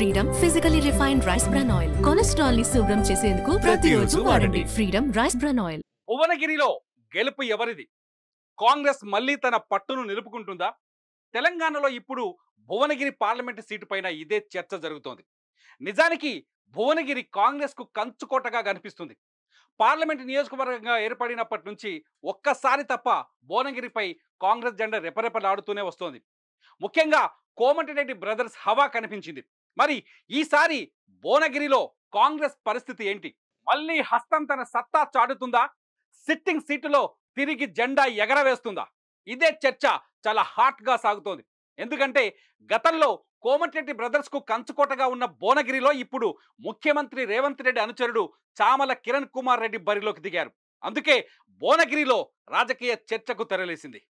freedom physically refined rice bran oil cholesterol ని శుభ్రం చేసేందుకు ప్రతిరోజు వాడండి ఫ్రీడమ్ రైస్ బ్రాన్ ఆయిల్ భువనగిరిలో గెలుపు ఎవరిది కాంగ్రెస్ మళ్ళీ తన పట్టును నిలుపుకుంటుందా తెలంగాణలో ఇప్పుడు భువనగిరి పార్లమెంటు సీటు పైన ఇదే చర్చ జరుగుతోంది నిజానికి భువనగిరి కాంగ్రెస్ కు కంచుకోటగా కనిపిస్తుంది పార్లమెంటు నియోజకవర్గంగా ఏర్పడినప్పటి నుంచి ఒక్కసారి తప్ప భువనగిరిపై కాంగ్రెస్ జెండా రెపరెపలాడుతూనే వస్తోంది ముఖ్యంగా కోమటిరెడ్డి బ్రదర్స్ హవా కనిపించింది మరి ఈసారి భువనగిరిలో కాంగ్రెస్ పరిస్థితి ఏంటి మళ్ళీ హస్తం తన సత్తా చాటుతుందా సిట్టింగ్ సీటులో తిరిగి జెండా ఎగరవేస్తుందా ఇదే చర్చ చాలా హాట్ గా సాగుతోంది ఎందుకంటే గతంలో కోమటిరెడ్డి బ్రదర్స్ కు కంచుకోటగా ఉన్న భువనగిరిలో ఇప్పుడు ముఖ్యమంత్రి రేవంత్ రెడ్డి అనుచరుడు చామల కిరణ్ కుమార్ రెడ్డి బరిలోకి దిగారు అందుకే భువనగిరిలో రాజకీయ చర్చకు తెరలేసింది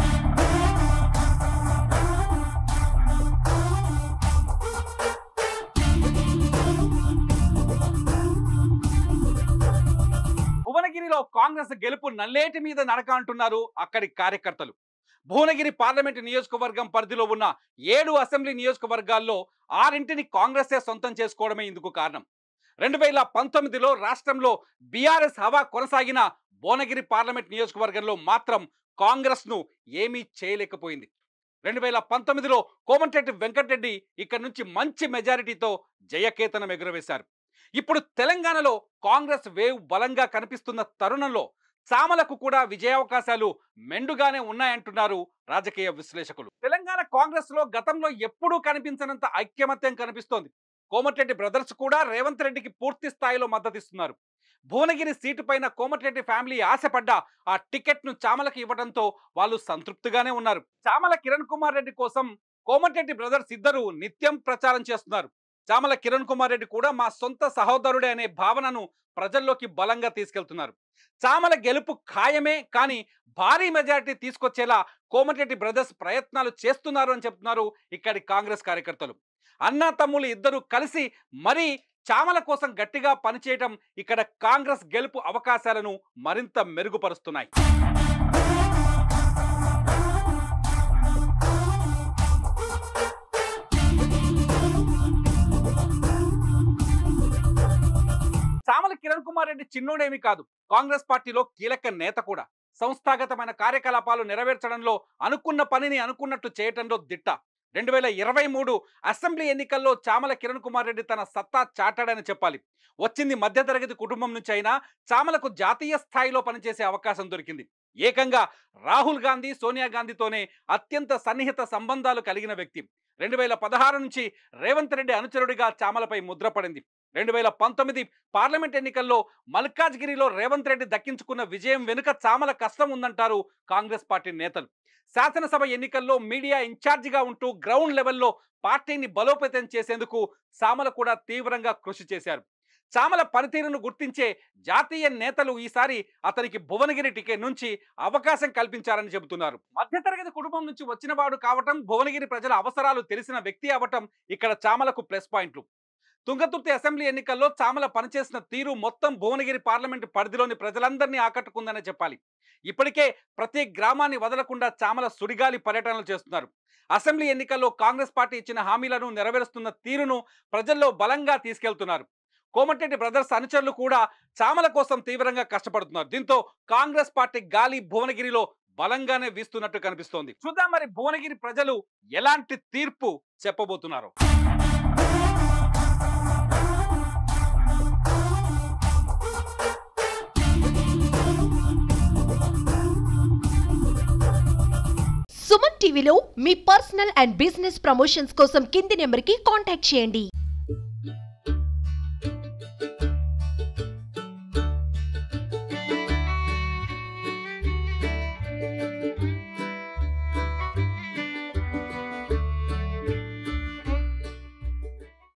భువనగిరిలో కాంగ్రెస్ గెలుపు నల్లేటి మీద నడక అంటున్నారు అక్కడి కార్యకర్తలు భువనగిరి పార్లమెంటు నియోజకవర్గం పరిధిలో ఉన్న ఏడు అసెంబ్లీ నియోజకవర్గాల్లో ఆరింటిని కాంగ్రెసే సొంతం చేసుకోవడమే ఇందుకు కారణం రెండు వేల పంతొమ్మిదిలో రాష్ట్రంలో బీఆర్ఎస్ హవా కొనసాగిన భువనగిరి పార్లమెంట్ నియోజకవర్గంలో మాత్రం కాంగ్రెస్ ను ఏమీ చేయలేకపోయింది రెండు వేల పంతొమ్మిదిలో కోమటిరెడ్డి వెంకటరెడ్డి ఇక్కడ నుంచి మంచి మెజారిటీతో జయకేతనం ఎగురవేశారు ఇప్పుడు తెలంగాణలో కాంగ్రెస్ వేవ్ బలంగా కనిపిస్తున్న తరుణంలో చామలకు కూడా విజయావకాశాలు మెండుగానే ఉన్నాయంటున్నారు రాజకీయ విశ్లేషకులు తెలంగాణ కాంగ్రెస్ లో గతంలో ఎప్పుడూ కనిపించనంత ఐక్యమత్యం కనిపిస్తోంది కోమటిరెడ్డి బ్రదర్స్ కూడా రేవంత్ రెడ్డికి పూర్తి స్థాయిలో మద్దతిస్తున్నారు భువనగిరి సీటు పైన కోమటిరెడ్డి ఫ్యామిలీ ఆశపడ్డ ఆ టికెట్ ను చామలకు ఇవ్వడంతో వాళ్ళు సంతృప్తిగానే ఉన్నారు చామల కిరణ్ కుమార్ రెడ్డి కోసం కోమటిరెడ్డి బ్రదర్స్ ఇద్దరు నిత్యం ప్రచారం చేస్తున్నారు చామల కిరణ్ కుమార్ రెడ్డి కూడా మా సొంత సహోదరుడే అనే భావనను ప్రజల్లోకి బలంగా తీసుకెళ్తున్నారు చామల గెలుపు ఖాయమే కానీ భారీ మెజారిటీ తీసుకొచ్చేలా కోమటిరెడ్డి బ్రదర్స్ ప్రయత్నాలు చేస్తున్నారు అని చెప్తున్నారు ఇక్కడి కాంగ్రెస్ కార్యకర్తలు అన్నా తమ్ముళ్ళు ఇద్దరు కలిసి మరీ చామల కోసం గట్టిగా పనిచేయటం ఇక్కడ కాంగ్రెస్ గెలుపు అవకాశాలను మరింత మెరుగుపరుస్తున్నాయి చామల కిరణ్ కుమార్ రెడ్డి చిన్నోడేమీ కాదు కాంగ్రెస్ పార్టీలో కీలక నేత కూడా సంస్థాగతమైన కార్యకలాపాలు నెరవేర్చడంలో అనుకున్న పనిని అనుకున్నట్టు చేయటంలో దిట్ట రెండు వేల ఇరవై మూడు అసెంబ్లీ ఎన్నికల్లో చామల కిరణ్ కుమార్ రెడ్డి తన సత్తా చాటాడని చెప్పాలి వచ్చింది మధ్యతరగతి కుటుంబం నుంచి అయినా చామలకు జాతీయ స్థాయిలో పనిచేసే అవకాశం దొరికింది ఏకంగా రాహుల్ గాంధీ సోనియా గాంధీతోనే అత్యంత సన్నిహిత సంబంధాలు కలిగిన వ్యక్తి రెండు వేల పదహారు నుంచి రేవంత్ రెడ్డి అనుచరుడిగా చామలపై ముద్రపడింది రెండు వేల పంతొమ్మిది పార్లమెంట్ ఎన్నికల్లో మల్కాజ్గిరిలో రేవంత్ రెడ్డి దక్కించుకున్న విజయం వెనుక చామల కష్టం ఉందంటారు కాంగ్రెస్ పార్టీ నేతలు శాసనసభ ఎన్నికల్లో మీడియా ఇన్ఛార్జిగా ఉంటూ గ్రౌండ్ లెవెల్లో పార్టీని బలోపేతం చేసేందుకు చామల కూడా తీవ్రంగా కృషి చేశారు చామల పనితీరును గుర్తించే జాతీయ నేతలు ఈసారి అతనికి భువనగిరి టికెట్ నుంచి అవకాశం కల్పించారని చెబుతున్నారు మధ్యతరగతి కుటుంబం నుంచి వచ్చినవాడు కావటం భువనగిరి ప్రజల అవసరాలు తెలిసిన వ్యక్తి అవటం ఇక్కడ చామలకు ప్లస్ పాయింట్లు తుంగతుర్తి అసెంబ్లీ ఎన్నికల్లో చామల పనిచేసిన తీరు మొత్తం భువనగిరి పార్లమెంటు పరిధిలోని ప్రజలందరినీ ఆకట్టుకుందనే చెప్పాలి ఇప్పటికే ప్రతి గ్రామాన్ని వదలకుండా చామల సుడిగాలి పర్యటనలు చేస్తున్నారు అసెంబ్లీ ఎన్నికల్లో కాంగ్రెస్ పార్టీ ఇచ్చిన హామీలను నెరవేరుస్తున్న తీరును ప్రజల్లో బలంగా తీసుకెళ్తున్నారు కోమటిరెడ్డి బ్రదర్స్ అనుచరులు కూడా చామల కోసం తీవ్రంగా కష్టపడుతున్నారు దీంతో కాంగ్రెస్ పార్టీ గాలి భువనగిరిలో బలంగానే వీస్తున్నట్టు కనిపిస్తోంది చూద్దాం మరి భువనగిరి ప్రజలు ఎలాంటి తీర్పు చెప్పబోతున్నారు సుమన్ టీవీలో మీ పర్సనల్ అండ్ బిజినెస్ ప్రమోషన్స్ కోసం కింది నెంబర్కి కాంటాక్ట్ చేయండి